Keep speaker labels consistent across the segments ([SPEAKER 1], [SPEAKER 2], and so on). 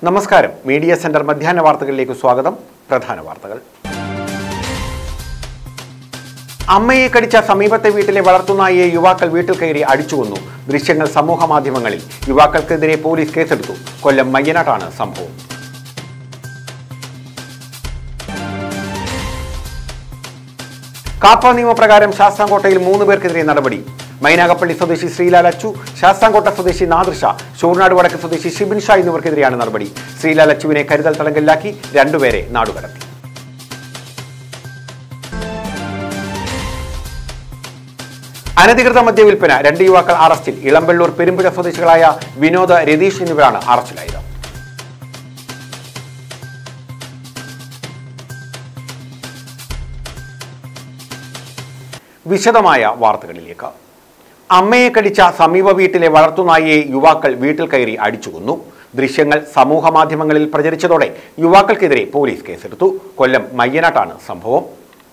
[SPEAKER 1] നമസ്കാരം media centre മധ്യാഹ്ന വാർത്തകളിലേക്ക് സ്വാഗതം പ്രധാന വാർത്തകൾ അമ്മയെ കടിച്ച സമീപത്തെ വീട്ടിലെ വളർത്തുനായിയെ യുവാക്കൾ വീട്ടിൽ കയറി അടിച്ചുകൊന്നു ദൃശ്യങ്ങൾ സമൂഹ മാധ്യമങ്ങളിൽ യുവാക്കൾക്കെതിരെ പോലീസ് കേസെടുത്തു കൊല്ലം മയ്യനാട്ടാണ് സംഭവം കാപ്പ നിയമപ്രകാരം ശാസ്താംകോട്ടയിൽ മൂന്ന് പേർക്കെതിരെ നടപടി മൈനാഗപ്പള്ളി സ്വദേശി ശ്രീലാൽ അച്ചു ശാസ്താംകോട്ട സ്വദേശി നാദൃഷ ഷൂർനാട് വടക്ക് സ്വദേശി ഷിബിൻ ഷാ എന്നിവർക്കെതിരെയാണ് നടപടി ശ്രീലാൽ അച്ചുവിനെ കരുതൽ തടങ്കലിലാക്കി രണ്ടുപേരെ നാടുകടത്തി അനധികൃത മദ്യവിൽപ്പന രണ്ട് യുവാക്കൾ അറസ്റ്റിൽ ഇളമ്പള്ളൂർ പെരുമ്പുഴ സ്വദേശികളായ വിനോദ് രതീഷ് എന്നിവരാണ് അറസ്റ്റിലായത് വിശദമായ വാർത്തകളിലേക്ക് അമ്മയെ കടിച്ച സമീപ വീട്ടിലെ വളർത്തുനായിയെ യുവാക്കൾ വീട്ടിൽ കയറി അടിച്ചുകൊന്നു ദൃശ്യങ്ങൾ സമൂഹ മാധ്യമങ്ങളിൽ പ്രചരിച്ചതോടെ യുവാക്കൾക്കെതിരെ പോലീസ് കേസെടുത്തു കൊല്ലം മയ്യനാട്ടാണ് സംഭവം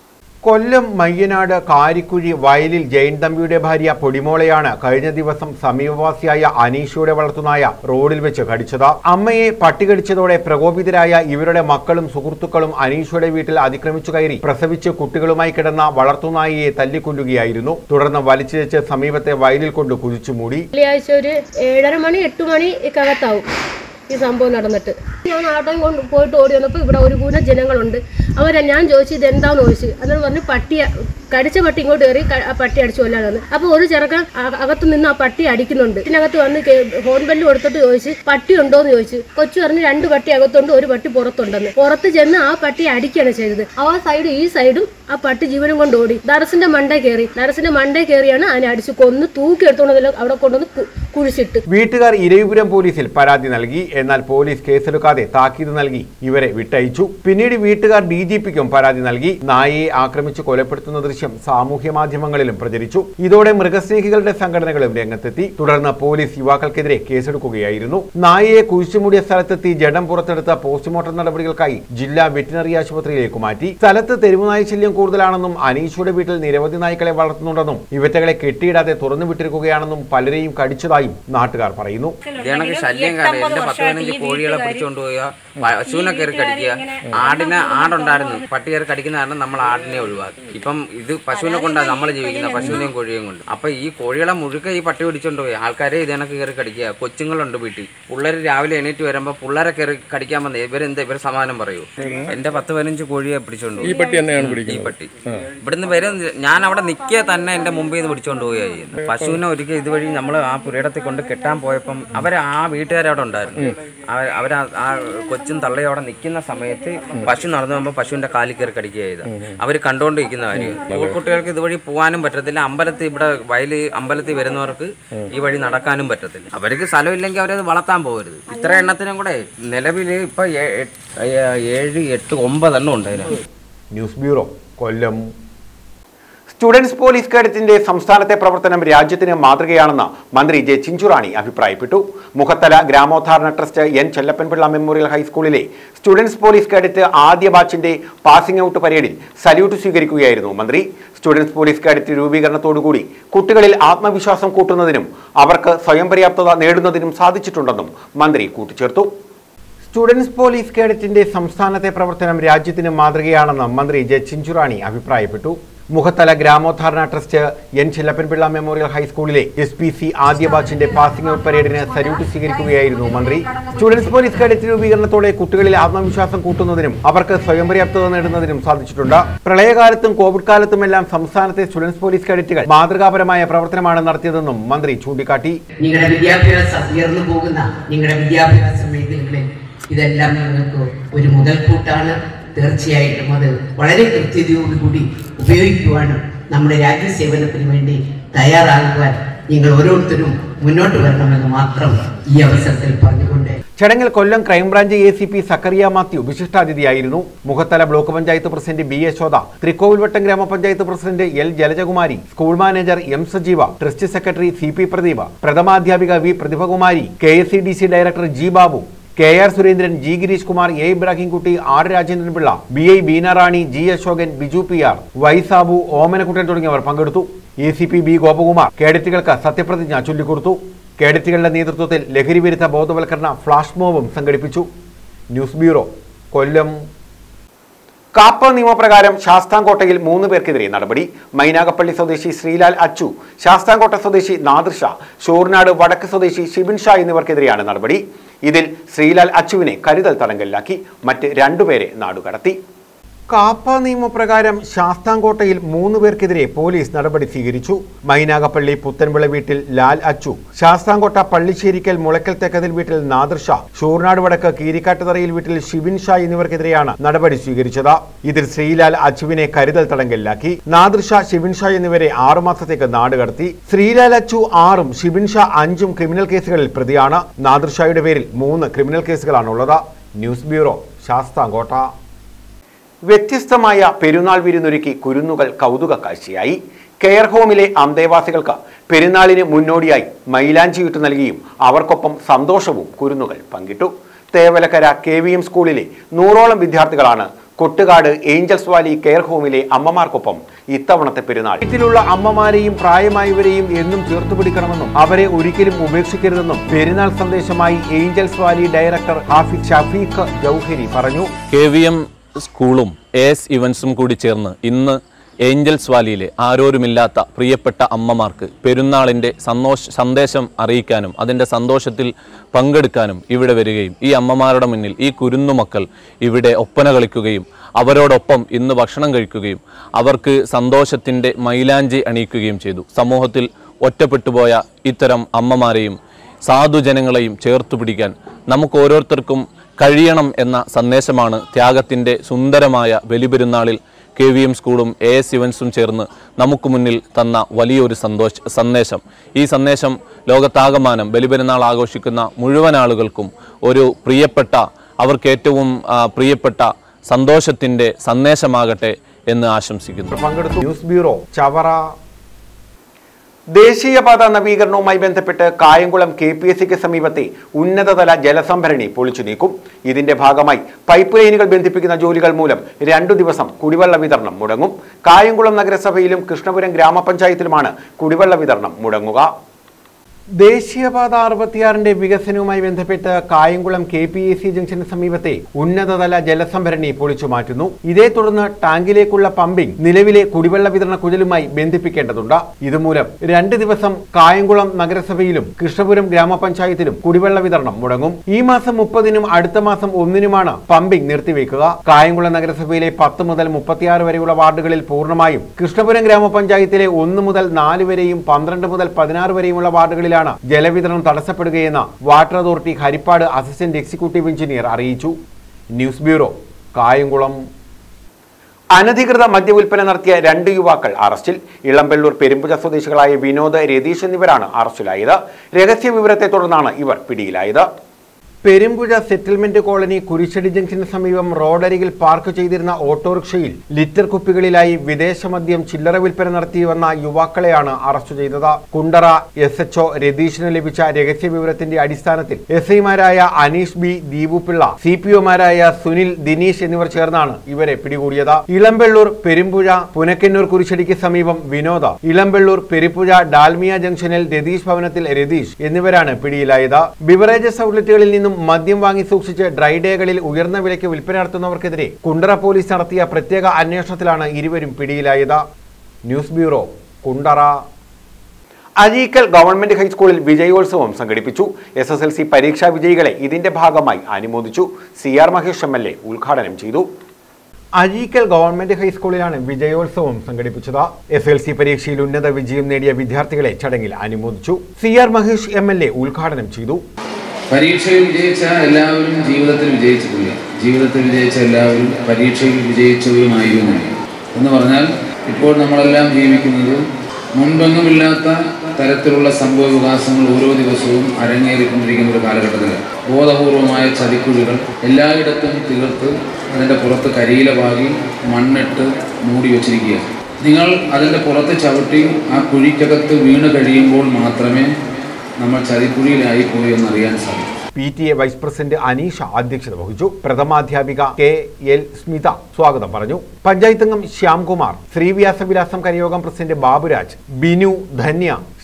[SPEAKER 1] കൊല്ലം മയ്യനാട് കാരിക്കുഴി വയലിൽ ജയൻ തമ്പിയുടെ ഭാര്യ പൊടിമോളെയാണ് കഴിഞ്ഞ ദിവസം സമീപവാസിയായ അനീഷയുടെ വളർത്തുനായ റോഡിൽ വെച്ച് കടിച്ചത് അമ്മയെ പട്ടി കടിച്ചതോടെ പ്രകോപിതരായ ഇവരുടെ മക്കളും സുഹൃത്തുക്കളും അനീഷയുടെ വീട്ടിൽ അതിക്രമിച്ചു കയറി പ്രസവിച്ച് കുട്ടികളുമായി കിടന്ന വളർത്തുനായിയെ തല്ലിക്കൊല്ലുകയായിരുന്നു തുടർന്ന് വലിച്ചിഴച്ച് സമീപത്തെ വയലിൽ കൊണ്ട് കുഴിച്ചു മൂടി
[SPEAKER 2] വെള്ളിയാഴ്ച ഒരു ഏഴര മണി എട്ട് മണിക്കകത്താവും ഈ സംഭവം നടന്നിട്ട് ഞാൻ ആട്ടോയും കൊണ്ട് പോയിട്ട് ഓടി വന്നപ്പോൾ ഇവിടെ ഒരു കൂന ജനങ്ങളുണ്ട് അവരെ ഞാൻ ചോദിച്ചു ഇത് എന്താന്ന് ചോദിച്ചു അന്നേരം പറഞ്ഞു പട്ടിയെ കടിച്ച പട്ടി ഇങ്ങോട്ട് കയറി ക- ആ പട്ടി അടിച്ചു കൊല്ലാനാണ് അപ്പോൾ ഒരു ചെറുക്കൻ അ- അകത്ത് നിന്ന് ആ പട്ടി അടിക്കുന്നുണ്ട് ഇതിനകത്ത് വന്ന് കേ- ഹോൺ ബെല്ല് കൊടുത്തിട്ട് ചോദിച്ച് പട്ടി ഉണ്ടോന്ന് ചോദിച്ചു കൊച്ചു പറഞ്ഞ് രണ്ട് പട്ടി അകത്തുണ്ട് ഒരു പട്ടി പുറത്തുണ്ടെന്ന് പുറത്ത് ചെന്ന് ആ പട്ടിയെ അടിക്കുകയാണ് ചെയ്തത് ആ സൈഡും ഈ സൈഡും ആ പട്ടി ജീവനും കൊണ്ട് ഓടി നരസിന്റെ മണ്ടേ കയറി നരസിന്റെ മണ്ടേ കയറിയാണ് അതിനെ അടിച്ച് കൊന്ന് തൂക്കി എടുത്തോണ്ട് അവിടെ കൊണ്ടുവന്ന് കു- കുഴിച്ചിട്ട്
[SPEAKER 1] വീട്ടുകാർ ഇരവിപുരം പോലീസിൽ പരാതി നൽകി എന്നാൽ പോലീസ് കേസെടുക്കാതെ താക്കീത് നൽകി ഇവരെ വിട്ടയച്ചു പിന്നീട് വീട്ടുകാർ ഡി ജി പിക്കും പരാതി നൽകി നായയെ ആക്രമിച്ച് കൊലപ്പെടുത്തുന്ന ദൃശ്യം സാമൂഹ്യ മാധ്യമങ്ങളിലും പ്രചരിച്ചു ഇതോടെ മൃഗസ്നേഹികളുടെ സംഘടനകളും രംഗത്തെത്തി തുടർന്ന് പോലീസ് യുവാക്കൾക്കെതിരെ കേസെടുക്കുകയായിരുന്നു നായയെ കുഴിച്ചുമൂടിയ സ്ഥലത്തെത്തി ജഡം പുറത്തെടുത്ത പോസ്റ്റ്മോർട്ടം നടപടികൾക്കായി ജില്ലാ വെറ്റിനറി ആശുപത്രിയിലേക്ക് മാറ്റി സ്ഥലത്ത് തെരുവുനായ ശല്യം കൂടുതലാണെന്നും അനീഷയുടെ വീട്ടിൽ നിരവധി നായ്ക്കളെ വളർത്തുന്നുണ്ടെന്നും ഇവറ്റകളെ കെട്ടിയിടാതെ തുറന്നു വിട്ടിരിക്കുകയാണെന്നും പലരെയും കടിച്ചതായും നാട്ടുകാർ പറയുന്നു
[SPEAKER 3] ഇതേണക്ക് ശല്യം കാരണം എന്റെ പത്ത് പതിനഞ്ച് കോഴികളെ പിടിച്ചോണ്ട് പോവുക പശുവിനെ കയറി കടിക്കുക ആടിനെ ആടുണ്ടായിരുന്നു പട്ടി കയറി കടിക്കുന്ന കാരണം നമ്മൾ ആടിനെ ഒഴിവാക്കി ഇപ്പം ഇത് പശുവിനെ കൊണ്ടാണ് നമ്മൾ ജീവിക്കുന്നത് പശുവിനെയും കോഴിയും കൊണ്ട് അപ്പൊ ഈ കോഴികളെ മുഴുക്ക ഈ പട്ടി പിടിച്ചോണ്ട് പോയി ആൾക്കാരെ ഇതേണക്ക് കയറി കടിക്കുക കൊച്ചുങ്ങളുണ്ട് വീട്ടിൽ പിള്ളേർ രാവിലെ എണീറ്റ് വരുമ്പോൾ പിള്ളേരെ കയറി കടിക്കാൻ വന്നേ ഇവരെന്താ ഇവർ സമാനം പറയൂ എന്റെ പത്ത് പതിനഞ്ച് കോഴിയെ പിടിച്ചോണ്ട് പോയി.
[SPEAKER 4] ഈ പട്ടി തന്നെയാണ്
[SPEAKER 3] ഈ
[SPEAKER 4] പിടിക്കുന്നത്
[SPEAKER 3] പട്ടി ഇവിടുന്ന് വരും ഞാൻ അവിടെ നിൽക്കുക തന്നെ എന്റെ മുമ്പിൽ നിന്ന് പിടിച്ചോണ്ട് പോവുകയാ ചെയ്യുന്നത് പശുവിനെ ഒരിക്കൽ ഇതുവഴി നമ്മൾ ആ പുരയിടത്തിൽ കൊണ്ട് കെട്ടാൻ പോയപ്പം അവർ ആ വീട്ടുകാരവിടെ ഉണ്ടായിരുന്നു അവർ ആ കൊച്ചും തള്ളയും അവിടെ നിൽക്കുന്ന സമയത്ത് പശു നടന്നു പോകുമ്പോൾ പശുവിന്റെ കാലിൽ കയറി കടിക്കുക ചെയ്ത അവർ കണ്ടുകൊണ്ടിരിക്കുന്ന കാര്യം സ്കൂൾ കുട്ടികൾക്ക് ഇതുവഴി പോകാനും പറ്റത്തില്ല അമ്പലത്തിൽ ഇവിടെ വയല് അമ്പലത്തിൽ വരുന്നവർക്ക് ഈ വഴി നടക്കാനും പറ്റത്തില്ല അവർക്ക് സ്ഥലമില്ലെങ്കിൽ അവരത് വളർത്താൻ പോകരുത് ഇത്ര എണ്ണത്തിനും കൂടെ നിലവിൽ ഇപ്പൊ ഏ- ഏ- ഏഴ് എട്ട് ഒമ്പതെണ്ണം ഉണ്ട് അതിന്
[SPEAKER 1] news bureau Kollam students police കേഡറ്റിന്റെ സംസ്ഥാനത്തെ പ്രവർത്തനം രാജ്യത്തിന് മാതൃകയാണെന്ന് മന്ത്രി ജെ ചിഞ്ചുറാണി അഭിപ്രായപ്പെട്ടു Mukhathala Gramoddharana trust N Chellappanpillai memorial ഹൈസ്കൂളിലെ സ്റ്റുഡൻസ് പോലീസ് കേഡറ്റ് ആദ്യ ബാച്ചിന്റെ പാസിംഗ് ഔട്ട് പരേഡിൽ സല്യൂട്ട് സ്വീകരിക്കുകയായിരുന്നു മന്ത്രി സ്റ്റുഡൻസ് പോലീസ് കേഡറ്റ് രൂപീകരണത്തോടുകൂടി കുട്ടികളിൽ ആത്മവിശ്വാസം കൂട്ടുന്നതിനും അവർക്ക് സ്വയം പര്യാപ്തത നേടുന്നതിനും സാധിച്ചിട്ടുണ്ടെന്നും മന്ത്രി കൂട്ടിച്ചേർത്തു സ്റ്റുഡൻസ് പോലീസ് കേഡറ്റിന്റെ സംസ്ഥാനത്തെ പ്രവർത്തനം രാജ്യത്തിന് മാതൃകയാണെന്ന് മന്ത്രി ജെ ചിഞ്ചുറാണി അഭിപ്രായപ്പെട്ടു Mukhathala Gramoddharana trust N Chellappanpillai memorial ഹൈസ്കൂളിലെ എസ് പി സി ആദ്യ ബാച്ചിന്റെ പാസിംഗ് ഔട്ട് പരേഡിന് സല്യൂട്ട് സ്വീകരിക്കുകയായിരുന്നു മന്ത്രി സ്റ്റുഡൻസ് പോലീസ് കേഡറ്റ് രൂപീകരണത്തോടെ കുട്ടികളിൽ ആത്മവിശ്വാസം കൂട്ടുന്നതിനും അവർക്ക് സ്വയം പര്യാപ്തത നേടുന്നതിനും സാധിച്ചിട്ടുണ്ട് പ്രളയകാലത്തും കോവിഡ് കാലത്തുമെല്ലാം സംസ്ഥാനത്തെ സ്റ്റുഡൻസ് പോലീസ് കേഡറ്റുകൾ മാതൃകാപരമായ പ്രവർത്തനമാണ് നടത്തിയതെന്നും മന്ത്രി ചൂണ്ടിക്കാട്ടി
[SPEAKER 5] നിങ്ങളുടെ വിദ്യാഭ്യാസം ഉയർന്നു പോകുന്ന നിങ്ങളുടെ വിദ്യാഭ്യാസ മേഖലകളിൽ ഇതെല്ലാം നിങ്ങൾക്ക് ഒരു മുതൽക്കൂട്ടാണ് തീർച്ചയായിട്ടും അത് വളരെ കൃത്യതയോടുകൂടി ഉപയോഗിക്കുവാനും നമ്മുടെ രാജ്യസേവനത്തിന് വേണ്ടി തയ്യാറാകുവാൻ നിങ്ങൾ ഓരോരുത്തരും മുന്നോട്ട് വരണമെന്ന് മാത്രം ഈ അവസരത്തിൽ പറഞ്ഞുകൊണ്ട്
[SPEAKER 1] ചടങ്ങിൽ Kollam crime branch A C P Zachariah Mathew വിശിഷ്ടാതിഥിയായിരുന്നു Mukhathala block panchayat president B Yashoda Thrikkovilvattom ഗ്രാമപഞ്ചായത്ത് president L Jalajakumari school manager M Sajeeva trust secretary C P Pradeepa പ്രഥമാധ്യാപിക V Prathibhakumari K S C D C director G Babu K R Surendran G Girish Kumar A Ibrahimkutty R Rajendranpillai B I Beenarani G Ashokan Biju P R Y Sabu Omanakuttan തുടങ്ങിയവർ പങ്കെടുത്തു A C P B Gopakumar കേഡറ്റുകൾക്ക് സത്യപ്രതിജ്ഞ ചൊല്ലിക്കൊടുത്തു കേഡറ്റുകളുടെ നേതൃത്വത്തിൽ ലഹരിവിരുദ്ധ ബോധവൽക്കരണ flash മോബും സംഘടിപ്പിച്ചു ന്യൂസ് ബ്യൂറോ കൊല്ലം കാപ്പ നിയമപ്രകാരം ശാസ്താംകോട്ടയിൽ മൂന്ന് പേർക്കെതിരെ നടപടി മൈനാഗപ്പള്ളി സ്വദേശി ശ്രീലാൽ അച്ചു ശാസ്താംകോട്ട സ്വദേശി നാദിർ ഷാ ഷോർനാട് വടക്ക് സ്വദേശി ഷിബിൻ ഷാ എന്നിവർക്കെതിരെയാണ് നടപടി ഇതിൽ ശ്രീലാൽ അച്ചുവിനെ കരുതൽ തടങ്കലിലാക്കി മറ്റ് രണ്ടുപേരെ നാടുകടത്തി കാപ്പ നിയമപ്രകാരം ശാസ്താംകോട്ടയിൽ മൂന്ന് പേർക്കെതിരെ പോലീസ് നടപടി സ്വീകരിച്ചു മൈനാഗപ്പള്ളി പുത്തൻവിള വീട്ടിൽ ലാൽ അച്ചു ശാസ്താംകോട്ട പള്ളിശ്ശേരിക്കൽ മുളക്കൽ തെക്കതിൽ വീട്ടിൽ നാദിർ ഷാ ഷൂർനാട് വടക്ക് കീരിക്കാട്ടുതറയിൽ വീട്ടിൽ ഷിബിൻ ഷാ എന്നിവർക്കെതിരെയാണ് നടപടി സ്വീകരിച്ചത് ഇതിൽ ശ്രീലാൽ അച്ചുവിനെ കരുതൽ തടങ്കലിലാക്കി നാദിർ ഷാ ഷിബിൻ ഷാ എന്നിവരെ ആറുമാസത്തേക്ക് നാടുകടത്തി ശ്രീലാൽ അച്ചു ആറും ഷിബിൻ ഷാ അഞ്ചും ക്രിമിനൽ കേസുകളിൽ പ്രതിയാണ് നാദിർ ഷായുടെ പേരിൽ മൂന്ന് ക്രിമിനൽ കേസുകളാണുള്ളത് ന്യൂസ് ബ്യൂറോ ശാസ്താംകോട്ട വ്യത്യസ്തമായ പെരുന്നാൾ വിരുന്നൊരുക്കി കുരുന്നുകൾ കൗതുക കാഴ്ചയായി കെയർ ഹോമിലെ അന്തേവാസികൾക്ക് പെരുന്നാളിന് മുന്നോടിയായി മൈലാഞ്ചിയിട്ട് നൽകിയും അവർക്കൊപ്പം സന്തോഷവും കുരുന്നുകൾ പങ്കിട്ടു തേവലക്കര കെ വി എം സ്കൂളിലെ നൂറോളം വിദ്യാർത്ഥികളാണ് കൊട്ടുകാട് ഏഞ്ചൽസ് വാലി കെയർ ഹോമിലെ അമ്മമാർക്കൊപ്പം ഇത്തവണത്തെ പെരുന്നാൾ വീട്ടിലുള്ള അമ്മമാരെയും പ്രായമായവരെയും എന്നും ചേർത്തുപിടിക്കണമെന്നും അവരെ ഒരിക്കലും ഉപേക്ഷിക്കരുതെന്നും പെരുന്നാൾ സന്ദേശമായി angels valley director Hafid Shafeeq Jauhari പറഞ്ഞു
[SPEAKER 4] കെ വി എം സ്കൂളും എ എസ് ഇവൻസും കൂടി ചേർന്ന് ഇന്ന് ഏഞ്ചൽസ് വാലിയിലെ ആരോരുമില്ലാത്ത പ്രിയപ്പെട്ട അമ്മമാർക്ക് പെരുന്നാളിൻ്റെ സന്തോഷ സന്ദേശം അറിയിക്കാനും അതിൻ്റെ സന്തോഷത്തിൽ പങ്കെടുക്കാനും ഇവിടെ വരികയും ഈ അമ്മമാരുടെ മുന്നിൽ ഈ കുരുന്നുമക്കൾ ഇവിടെ ഒപ്പന കളിക്കുകയും അവരോടൊപ്പം ഇന്ന് ഭക്ഷണം കഴിക്കുകയും അവർക്ക് സന്തോഷത്തിൻ്റെ മൈലാഞ്ചി അണിയിക്കുകയും ചെയ്തു സമൂഹത്തിൽ ഒറ്റപ്പെട്ടുപോയ ഇത്തരം അമ്മമാരെയും സാധുജനങ്ങളെയും ചേർത്തു പിടിക്കാൻ നമുക്ക് ഓരോരുത്തർക്കും കഴിയണം എന്ന സന്ദേശമാണ് ത്യാഗത്തിൻ്റെ സുന്ദരമായ ബലിപെരുന്നാളിൽ കെ വി എം സ്കൂളും എ എസ് ഇവൻസും ചേർന്ന് നമുക്ക് മുന്നിൽ തന്ന വലിയൊരു സന്തോഷ സന്ദേശം ഈ സന്ദേശം ലോകത്താകമാനം ബലിപെരുന്നാൾ ആഘോഷിക്കുന്ന മുഴുവൻ ആളുകൾക്കും ഒരു പ്രിയപ്പെട്ട അവർക്ക് ഏറ്റവും ആ, പ്രിയപ്പെട്ട സന്തോഷത്തിൻ്റെ സന്ദേശമാകട്ടെ എന്ന് ആശംസിക്കുന്നു
[SPEAKER 1] പങ്കെടുത്തു ന്യൂസ് ബ്യൂറോ ചവറ ദേശീയപാത നവീകരണവുമായി ബന്ധപ്പെട്ട് കായംകുളം കെ പി എസ് സിക്ക് സമീപത്തെ ഉന്നതതല ജലസംഭരണി പൊളിച്ചു നീക്കും ഇതിന്റെ ഭാഗമായി പൈപ്പ് ലൈനുകൾ ബന്ധിപ്പിക്കുന്ന ജോലികൾ മൂലം രണ്ടു ദിവസം കുടിവെള്ള വിതരണം മുടങ്ങും കായംകുളം നഗരസഭയിലും കൃഷ്ണപുരം ഗ്രാമപഞ്ചായത്തിലുമാണ് കുടിവെള്ള വിതരണം മുടങ്ങുക ദേശീയപാത അറുപത്തിയാറിന്റെ വികസനവുമായി ബന്ധപ്പെട്ട് Kayamkulam K P A C ജംഗ്ഷന് സമീപത്തെ ഉന്നതതല ജലസംഭരണി പൊളിച്ചു മാറ്റുന്നു ഇതേ തുടർന്ന് ടാങ്കിലേക്കുള്ള പമ്പിംഗ് നിലവിലെ കുടിവെള്ള വിതരണ കുഴലുമായി ബന്ധിപ്പിക്കേണ്ടതുണ്ട് ഇതുമൂലം രണ്ട് ദിവസം കായംകുളം നഗരസഭയിലും കൃഷ്ണപുരം ഗ്രാമപഞ്ചായത്തിലും കുടിവെള്ള വിതരണം മുടങ്ങും ഈ മാസം മുപ്പതിനും അടുത്ത മാസം ഒന്നിനുമാണ് പമ്പിംഗ് നിർത്തിവെക്കുക കായംകുളം നഗരസഭയിലെ പത്ത് മുതൽ മുപ്പത്തിയാറ് വരെയുള്ള വാർഡുകളിൽ പൂർണ്ണമായും കൃഷ്ണപുരം ഗ്രാമപഞ്ചായത്തിലെ ഒന്ന് മുതൽ നാല് വരെയും പന്ത്രണ്ട് മുതൽ പതിനാറ് വരെയുമുള്ള വാർഡുകളിലാണ് ജലവിതരണം തടസ്സപ്പെടുകയെന്ന് water authority Haripad assistant executive engineer അറിയിച്ചു ന്യൂസ് ബ്യൂറോ കായംകുളം അനധികൃത മദ്യവിൽപ്പന നടത്തിയ രണ്ട് യുവാക്കൾ അറസ്റ്റിൽ ഇളമ്പള്ളൂർ പെരുമ്പുഴ സ്വദേശികളായ വിനോദ് രതീഷ് എന്നിവരാണ് അറസ്റ്റിലായത് രഹസ്യ വിവരത്തെ തുടർന്നാണ് ഇവർ പിടിയിലായത് പെരുമ്പുഴ സെറ്റിൽമെന്റ് കോളനി കുരിശടി ജംഗ്ഷന് സമീപം റോഡരികിൽ പാർക്ക് ചെയ്തിരുന്ന ഓട്ടോറിക്ഷയിൽ ലിറ്റർ കുപ്പികളിലായി വിദേശ മദ്യം ചില്ലറ വിൽപ്പന നടത്തി വന്ന യുവാക്കളെയാണ് അറസ്റ്റ് ചെയ്തത് കുണ്ടറ എസ് എച്ച്ഒ രതീഷിന് ലഭിച്ച രഹസ്യ വിവരത്തിന്റെ അടിസ്ഥാനത്തിൽ എസ് ഐമാരായ Aneesh B Deepupillai C P ഒമാരായ സുനിൽ ദിനീഷ് എന്നിവർ ചേർന്നാണ് ഇവരെ പിടികൂടിയത് ഇളമ്പള്ളൂർ പെരുമ്പുഴ പുനക്കന്നൂർ കുരിശടിക്ക് സമീപം വിനോദ ഇളമ്പള്ളൂർ പെരുപ്പുഴ ഡാൽമിയ ജംഗ്ഷനിൽ രതീഷ് ഭവനത്തിൽ രതീഷ് എന്നിവരാണ് പിടിയിലായത് ബിവറേജസ് ഔട്ട്ലെറ്റുകളിൽ നിന്നും മദ്യം വാങ്ങി സൂക്ഷിച്ച് ഡ്രൈ ഡേകളിൽ ഉയർന്ന വിലയ്ക്ക് വിൽപ്പന നടത്തുന്നവർക്കെതിരെ കുണ്ടറ പോലീസ് നടത്തിയ പ്രത്യേക അന്വേഷണത്തിലാണ് ഇരുവരും പിടിയിലായത് news bureau Kundara Areekkal government ഹൈസ്കൂളിൽ വിജയോത്സവം സംഘടിപ്പിച്ചു എസ് എസ് എൽ സി പരീക്ഷാ വിജയികളെ ഇതിന്റെ ഭാഗമായി അനുമോദിച്ചു C R Mahesh M L A ഉദ്ഘാടനം ചെയ്തു അഴീക്കൽ ഗവൺമെന്റ് ഹൈസ്കൂളിലാണ് വിജയോത്സവം സംഘടിപ്പിച്ചത് എസ് എൽ സി പരീക്ഷയിൽ ഉന്നത വിജയം നേടിയ വിദ്യാർത്ഥികളെ ചടങ്ങിൽ അനുമോദിച്ചു C R Mahesh M L A ഉദ്ഘാടനം ചെയ്തു
[SPEAKER 6] പരീക്ഷയിൽ വിജയിച്ച എല്ലാവരും ജീവിതത്തിൽ വിജയിച്ചിട്ടില്ല ജീവിതത്തിൽ വിജയിച്ച എല്ലാവരും പരീക്ഷയിൽ വിജയിച്ചവരുമായിരുന്നില്ല എന്ന് പറഞ്ഞാൽ ഇപ്പോൾ നമ്മളെല്ലാം ജീവിക്കുന്നത് മുൻപെങ്ങുമില്ലാത്ത തരത്തിലുള്ള സംഭവ വികാസങ്ങൾ ഓരോ ദിവസവും അരങ്ങേറിക്കൊണ്ടിരിക്കുന്ന ഒരു കാലഘട്ടത്തിലാണ് ബോധപൂർവമായ ചതിക്കുഴികൾ എല്ലായിടത്തും തീർത്ത് അതിൻ്റെ പുറത്ത് കരിയില പാകി മണ്ണിട്ട് മൂടി വച്ചിരിക്കുകയാണ് നിങ്ങൾ അതിൻ്റെ പുറത്ത് ചവിട്ടി ആ കുഴിക്കകത്ത് വീണ് കഴിയുമ്പോൾ മാത്രമേ നമ്മൾ ചതിക്കുഴിയിലായി പോയി എന്നറിയാൻ സാധിക്കും
[SPEAKER 1] P T A vice president Aneesha അധ്യക്ഷത വഹിച്ചു പ്രഥമാധ്യാപിക കെ എൽ സ്മിത സ്വാഗതം പറഞ്ഞു പഞ്ചായത്ത് അംഗം ശ്യാംകുമാർ ശ്രീവ്യാസവിലാസം കരയോഗം പ്രസിഡന്റ് ബാബുരാജ് ബിനു ധന്യ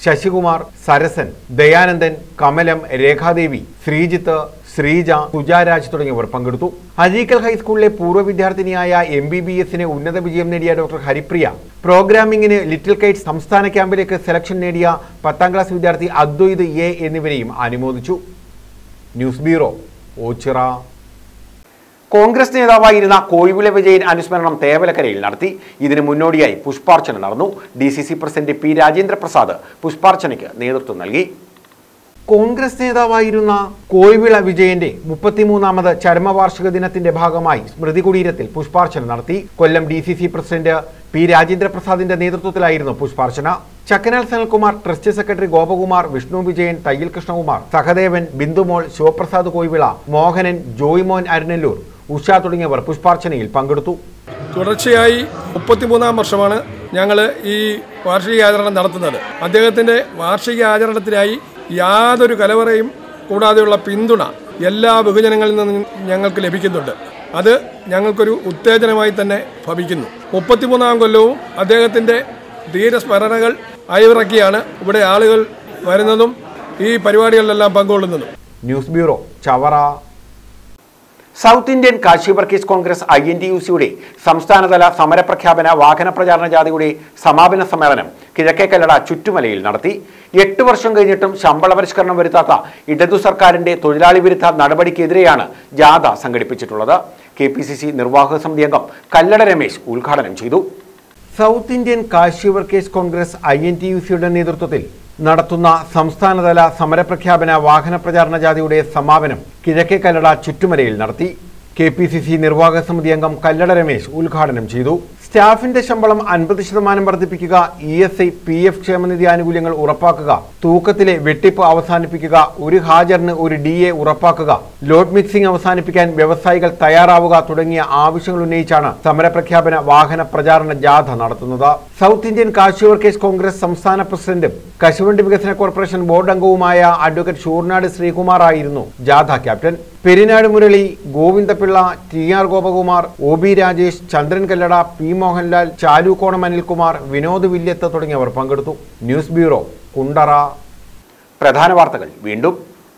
[SPEAKER 1] ശശികുമാർ സരസൻ ദയാനന്ദൻ കമലം രേഖാദേവി ശ്രീജിത്ത് ശ്രീജ സുജാരാജ് തുടങ്ങിയവർ പങ്കെടുത്തു അരീക്കൽ ഹൈസ്കൂളിലെ പൂർവ്വ വിദ്യാർത്ഥിനിയായ എം ബി ബി എസിന് ഉന്നത വിജയം നേടിയ ഡോക്ടർ ഹരിപ്രിയ പ്രോഗ്രാമിംഗിന് ലിറ്റിൽ കൈറ്റ്സ് സംസ്ഥാന ക്യാമ്പിലേക്ക് സെലക്ഷൻ നേടിയ പത്താം ക്ലാസ് വിദ്യാർത്ഥി അദ്വൈത് എ എന്നിവരെയും അനുമോദിച്ചു ന്യൂസ് ബ്യൂറോ ഓച്ചിറ കോൺഗ്രസ് നേതാവായിരുന്ന കോയിവിള വിജയൻ അനുസ്മരണം തേവലക്കരയിൽ നടത്തി ഇതിനു മുന്നോടിയായി പുഷ്പാർച്ചന നടന്നു D C C president P Rajendra Prasad പുഷ്പാർച്ചനയ്ക്ക് നേതൃത്വം നൽകി കോൺഗ്രസ് നേതാവായിരുന്ന കോയിവിള വിജയന്റെ മുപ്പത്തിമൂന്നാമത് ചരമവാർഷിക ദിനത്തിന്റെ ഭാഗമായി സ്മൃതി കുടീരത്തിൽ പുഷ്പാർച്ചന നടത്തി Kollam D C C president P Rajendra പ്രസാദിന്റെ നേതൃത്വത്തിലായിരുന്നു പുഷ്പാർച്ചന ചക്കനാൽ സനൽകുമാർ ട്രസ്റ്റ് സെക്രട്ടറി ഗോപകുമാർ വിഷ്ണു വിജയൻ തയ്യൽ കൃഷ്ണകുമാർ സഹദേവൻ ബിന്ദുമോൾ ശിവപ്രസാദ് കോയിവിള മോഹനൻ ജോയ്മോൻ അരുണല്ലൂർ ഉഷ തുടങ്ങിയവർ പുഷ്പാർച്ചനയിൽ പങ്കെടുത്തു
[SPEAKER 7] തുടർച്ചയായി മുപ്പത്തിമൂന്നാം വർഷമാണ് ഞങ്ങൾ ഈ വാർഷിക ആചരണം നടത്തുന്നത് അദ്ദേഹത്തിൻ്റെ വാർഷിക ആചരണത്തിനായി യാതൊരു കലവറയും കൂടാതെയുള്ള പിന്തുണ എല്ലാ ബഹുജനങ്ങളിൽ നിന്നും ഞങ്ങൾക്ക് ലഭിക്കുന്നുണ്ട് അത് ഞങ്ങൾക്കൊരു ഉത്തേജനമായി തന്നെ ഭവിക്കുന്നു മുപ്പത്തിമൂന്നാം കൊല്ലവും അദ്ദേഹത്തിൻ്റെ ധീരസ്മരണകൾ അയവിറക്കിയാണ് ഇവിടെ ആളുകൾ വരുന്നതും ഈ പരിപാടികളിലെല്ലാം പങ്കുകൊള്ളുന്നതും
[SPEAKER 1] news bureau Chavara south Indian cashew workers Congress I N T U സിയുടെ സംസ്ഥാനതല സമരപ്രഖ്യാപന വാഹന പ്രചാരണ ജാഥയുടെ സമാപന സമ്മേളനം കിഴക്കേക്കല്ലട ചുറ്റുമലയിൽ നടത്തി എട്ട് വർഷം കഴിഞ്ഞിട്ടും ശമ്പള പരിഷ്കരണം വരുത്താത്ത ഇടതു സർക്കാരിന്റെ തൊഴിലാളി വിരുദ്ധ നടപടിക്കെതിരെയാണ് ജാഥ സംഘടിപ്പിച്ചിട്ടുള്ളത് കെ പി സി സി നിർവാഹക സമിതി അംഗം കല്ലട രമേശ് ഉദ്ഘാടനം ചെയ്തു south Indian cashew workers Congress I N T U സിയുടെ നേതൃത്വത്തിൽ നടത്തുന്ന സംസ്ഥാനതല സമരപ്രഖ്യാപന വാഹന പ്രചാരണ ജാഥയുടെ സമാപനം കിഴക്കേ കല്ലട ചുറ്റുമലയിൽ നടത്തി കെ പി സി സി നിർവാഹക സമിതി അംഗം കല്ലട രമേശ് ഉദ്ഘാടനം ചെയ്തു സ്റ്റാഫിന്റെ ശമ്പളം അൻപത് ശതമാനം വർദ്ധിപ്പിക്കുക E S I P F ക്ഷേമനിധി ആനുകൂല്യങ്ങൾ ഉറപ്പാക്കുക തൂക്കത്തിലെ വെട്ടിപ്പ് അവസാനിപ്പിക്കുക ഒരു ഹാജറിന് ഒരു ഡി എ ഉറപ്പാക്കുക ലോഡ് മിക്സിംഗ് അവസാനിപ്പിക്കാൻ വ്യവസായികൾ തയ്യാറാവുക തുടങ്ങിയ ആവശ്യങ്ങൾ ഉന്നയിച്ചാണ് സമരപ്രഖ്യാപന വാഹന പ്രചാരണ ജാഥ നടത്തുന്നത് south Indian cashew workers Congress സംസ്ഥാന പ്രസിഡന്റും കശുവണ്ടി വികസന കോർപ്പറേഷൻ ബോർഡ് അംഗവുമായ അഡ്വക്കേറ്റ് ഷൂർനാട് ശ്രീകുമാർ ആയിരുന്നു ജാഥ captain Perinad Murali Govindapillai T R Gopakumar O B Rajesh Chandran Kallada P Mohanlal Chalukonam Anilkumar Vinod വില്യത്ത് തുടങ്ങിയവർ പങ്കെടുത്തു ന്യൂസ് ബ്യൂറോ കുണ്ടറ പ്രധാന വാർത്തകൾ വീണ്ടും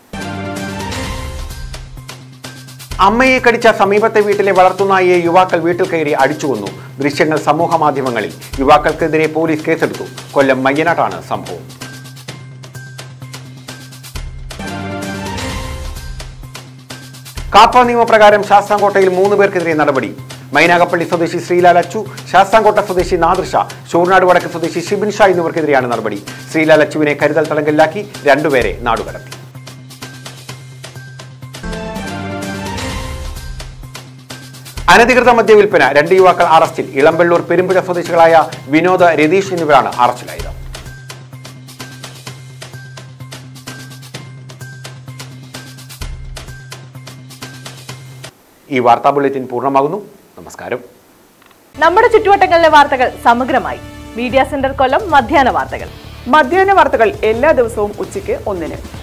[SPEAKER 1] അമ്മയെ കടിച്ച സമീപത്തെ വീട്ടിലെ വളർത്തുനായിയെ യുവാക്കൾ വീട്ടിൽ കയറി അടിച്ചുകൊന്നു ദൃശ്യങ്ങൾ സമൂഹ മാധ്യമങ്ങളിൽ യുവാക്കൾക്കെതിരെ പോലീസ് കേസെടുത്തു കൊല്ലം മയ്യനാട്ടാണ് സംഭവം കാപ്പ നിയമപ്രകാരം ശാസ്താംകോട്ടയിൽ മൂന്ന് പേർക്കെതിരെ നടപടി മൈനാഗപ്പള്ളി സ്വദേശി ശ്രീലാൽ അച്ചു ശാസ്താംകോട്ട സ്വദേശി നാദൃഷ ഷൂർനാട് വടക്ക് സ്വദേശി ഷിബിൻ ഷാ എന്നിവർക്കെതിരെയാണ് നടപടി ശ്രീലാൽ അച്ചുവിനെ കരുതൽ തടങ്കലിലാക്കി രണ്ടുപേരെ നാടുകടത്തി അനധികൃത മദ്യവിൽപ്പന രണ്ട് യുവാക്കൾ അറസ്റ്റിൽ ഇളമ്പള്ളൂർ പെരുമ്പുഴ സ്വദേശികളായ വിനോദ് രതീഷ് എന്നിവരാണ് അറസ്റ്റിലായത് ഈ വാർത്താ ബുള്ളറ്റിൻ പൂർണ്ണമാകുന്നു നമസ്കാരം
[SPEAKER 8] നമ്മുടെ ചുറ്റുവട്ടങ്ങളിലെ വാർത്തകൾ സമഗ്രമായി മീഡിയ സെന്റർ കൊല്ലം മധ്യാഹ്ന വാർത്തകൾ
[SPEAKER 9] മധ്യാഹ്ന വാർത്തകൾ എല്ലാ ദിവസവും ഉച്ചയ്ക്ക് ഒന്നിന്